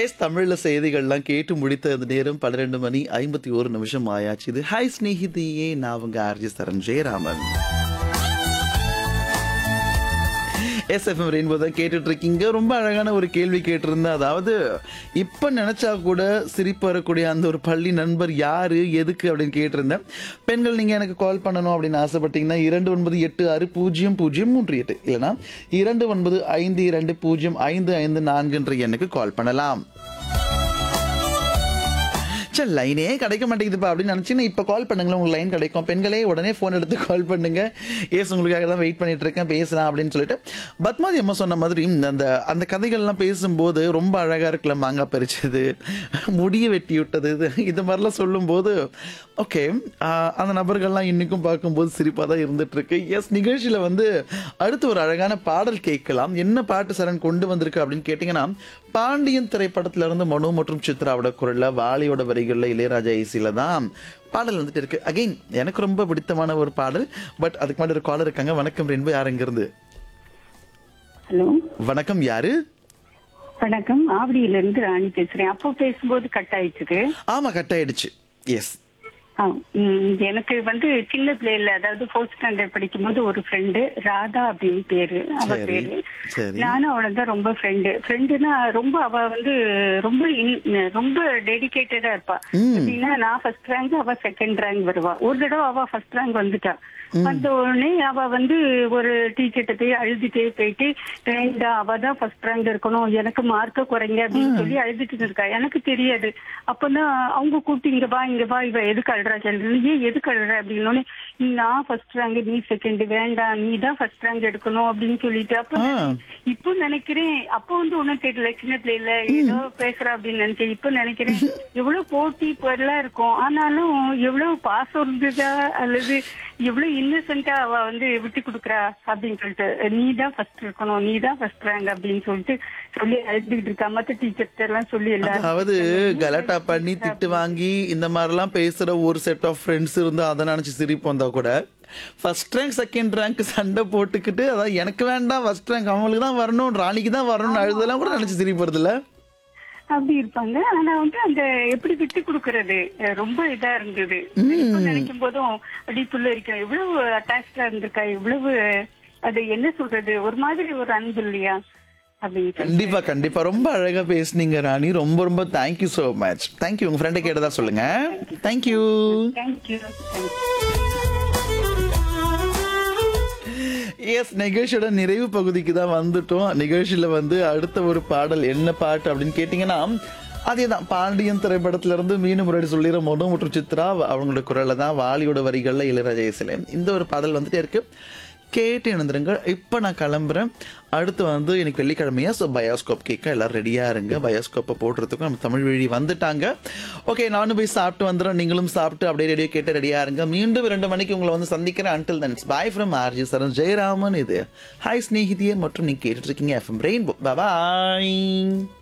S தமிழ்ல செய்திகள்லாம் கேட்டு முடித்த அந்த நேரம் பன்னிரெண்டு மணி ஐம்பத்தி ஒரு நிமிஷம் ஆயாச்சு இது ஹாய் ஸ்நேகிதியே நான் உங்க RJ Charan Jayaraman SFM Rainbow தான் கேட்டுட்டு இருக்கீங்க ரொம்ப அழகான ஒரு கேள்வி கேட்டிருந்தேன் அதாவது இப்போ நினைச்சா கூட சிரிப்பு வரக்கூடிய அந்த ஒரு பள்ளி நண்பர் யாரு எதுக்கு அப்படின்னு கேட்டிருந்தேன் பெண்கள் நீங்க எனக்கு கால் பண்ணணும் அப்படின்னு ஆசைப்பட்டீங்கன்னா இரண்டு ஒன்பது எட்டு ஆறு பூஜ்ஜியம் பூஜ்ஜியம் மூன்று எட்டு இல்லைனா இரண்டு ஒன்பது ஐந்து இரண்டு பூஜ்ஜியம் ஐந்து ஐந்து நான்குன்ற எண்ணுக்கு கால் பண்ணலாம் சரி லைனே கிடைக்க மாட்டேங்குதுப்பா அப்படின்னு நினச்சிங்கன்னா இப்போ கால் பண்ணுங்களேன் உங்களுக்கு லைன் கிடைக்கும் பெண்களே உடனே ஃபோன் எடுத்து கால் பண்ணுங்க ஏஸ் உங்களுக்காக தான் வெயிட் பண்ணிட்டு இருக்கேன் பேசலாம் அப்படின்னு சொல்லிட்டு பத்மாதி அம்மா சொன்ன மாதிரி அந்த அந்த கதைகள்லாம் பேசும்போது ரொம்ப அழகாக இருக்குல்ல மாங்காய் பறிச்சது முடிய வெட்டி விட்டது இது இது மாதிரிலாம் சொல்லும்போது ஓகே அந்த நபர்கள்லாம் இன்னைக்கும் பார்க்கும்போது சிரிப்பாக தான் இருந்துட்டு இருக்கு எஸ் நிகழ்ச்சியில் வந்து அடுத்து ஒரு அழகான பாடல் கேட்கலாம் என்ன பாட்டு சரண் கொண்டு வந்திருக்கு அப்படின்னு கேட்டிங்கன்னா பாண்டியன் திரைப்படத்துல இருந்து மனு மற்றும் சித்ராவோட குரல்ல வாலியோட வரிகள்ல இளையராஜா இசையில தான் பாடல் வந்துட்டு இருக்கு அகைன் எனக்கு ரொம்ப பிடித்தமான ஒரு பாடல் பட் அதுக்கு முன்னாடி ஒரு காலர் இருக்காங்க வணக்கம் ரென்பு யார் இங்க இருந்து ஹலோ வணக்கம் யாரு வணக்கம் ஆவடியில இருந்து ராணி பேசுறேன் அப்போ பேசும்போது கட் ஆயிடுச்சு ஆமா கட் ஆயிடுச்சு எஸ் ஆ, ம், எனக்கு வந்து சின்ன பிள்ளைல அதாவது ஃபோர்த் ஸ்டாண்டர்ட் படிக்கும்போது ஒரு ஃப்ரெண்டு ராதா அப்படின்னு பேரு அவ சரி, பேரு சரி. நானும் அவளை தான் ரொம்ப ஃப்ரெண்டு ஃப்ரெண்டுனா ரொம்ப அவ வந்து ரொம்ப in- ரொம்ப டெடிகேட்டடா இருப்பா எப்படின்னா நான் ஃபர்ஸ்ட் ரேங்க் அவ செகண்ட் ரேங்க் வருவா ஒரு தடவை அவ ஃபர்ஸ்ட் ரேங்க் வந்துட்டா வந்த உடனே அவ வந்து ஒரு டீச்சர்கிட்ட போய் அழுதுட்டே போயிட்டு வேண்டா அவ தான் ஃபர்ஸ்ட் ரேங்க் இருக்கணும் எனக்கு மார்க்க குறைங்க அப்படின்னு சொல்லி அழுதுட்டு இருக்கா எனக்கு தெரியாது அப்பதான் அவங்க கூப்பிட்டு இங்க வா இங்க வா இவ எதுக்கு அழுறா சொல்றது ஏன் எதுக்கு அழுற அப்படின்னு நான் ஃபர்ஸ்ட் ரேங்க் நீ செகண்ட் வேண்டாம் நீ தான் ஃபர்ஸ்ட் ரேங்க் எடுக்கணும் அப்படின்னு சொல்லிட்டு அப்ப ஆ. இப்போ நினைக்கிறேன் அப்போ வந்து ஒண்ணும் தெரியல சின்ன பிள்ளைல ஏதோ பேசுறா அப்படின்னு நினைச்சேன் இப்போ நினைக்கிறேன் எவ்வளவு போட்டி எல்லாம் இருக்கும் ஆனாலும் எவ்வளவு பாசம் இருந்ததா அல்லது எவ்வளவு இன்னசென்ட்டா அவ வந்து விட்டு கொடுக்குறா அப்படின்னு சொல்லிட்டு நீ தான் ஃபர்ஸ்ட் இருக்கணும் நீ தான் ஃபர்ஸ்ட் ரேங்க் அப்படின்னு சொல்லிட்டு சொல்லி அழுதுகிட்டு இருக்கா மத்த டீச்சர்ஸ் எல்லாம் சொல்லி எல்லாரும் அதாவது கலாட்டா பண்ணி திட்டு வாங்கி இந்த மாதிரிலாம் பேசுற ஒரு செட் ஆஃப் ஃப்ரெண்ட்ஸ் இருந்து அதை நினைச்சு சிரிப்பு வந்தா கூட ஃபர்ஸ்ட் ரேங்க் செகண்ட் ரேங்க் சண்டை போட்டுக்கிட்டு அதாவது எனக்கு வேண்டாம் ஃபர்ஸ்ட் ரேங்க் அவங்களுக்கு தான் வரணும் ராணிக்கு தான் வரணும்னு அழுதெல்லாம் கூட நினைச்சு சிரிப்பு வருதுல்ல அப்படி இருப்பாங்க ஆனா வந்து அந்த எப்படி விட்டு கொடுக்கறது அஹ் ரொம்ப இதா இருந்தது இப்ப நினைக்கும் போதும் அப்படி புள்ள இருக்க எவ்வளவு அட்டாச்சா இருந்திருக்கா எவ்வளவு அது என்ன சொல்றது ஒரு மாதிரி ஒரு அன்பு இல்லையா அப்படின்னு சொல்லி கண்டிப்பா கண்டிப்பா ரொம்ப அழகா பேசுனீங்க ராணி ரொம்ப ரொம்ப தேங்க்யூ ஸோ மச் தேங்க்யூ உங்க ஃப்ரெண்டை கேட்டதா சொல்லுங்க தேங்க்யூ தேங்க்யூ எஸ் நிகழ்ச்சியோட நிறைவு பகுதிக்கு தான் வந்துட்டோம் நிகழ்ச்சியில வந்து அடுத்த ஒரு பாடல் என்ன பாட்டு அப்படின்னு கேட்டிங்கன்னா அதேதான் பாண்டியன் திரைப்படத்துல இருந்து மீனு முன்னாடி சொல்லிடுற மொதல் மற்றும் சித்ரா அவங்களோட குரல்ல தான் வாலியோட வரிகள்ல இளையராஜா இசையில இந்த ஒரு பாடல் வந்துட்டே இருக்கு கேட்டு இணைந்திருங்க இப்போ நான் கிளம்புறேன் அடுத்து வந்து எனக்கு வெள்ளிக்கிழமையா ஸோ பயோஸ்கோப் கேட்க எல்லாரும் ரெடியாக இருங்க பயோஸ்கோப்பை போடுறதுக்கும் நம்ம தமிழ் வழி வந்துட்டாங்க ஓகே நானும் போய் சாப்பிட்டு வந்துடுறேன் நீங்களும் சாப்பிட்டு அப்படியே ரெடியாக கேட்டு ரெடியாக இருங்க மீண்டும் ரெண்டு மணிக்கு உங்களை வந்து சந்திக்கிறேன் until then bye from RJ Charan Jayaraman இது ஹாய் ஸ்நேகிதியே மற்றும் நீங்கள் கேட்டுட்டு இருக்கீங்க எஃப்எம் ரெயின்போ பாய்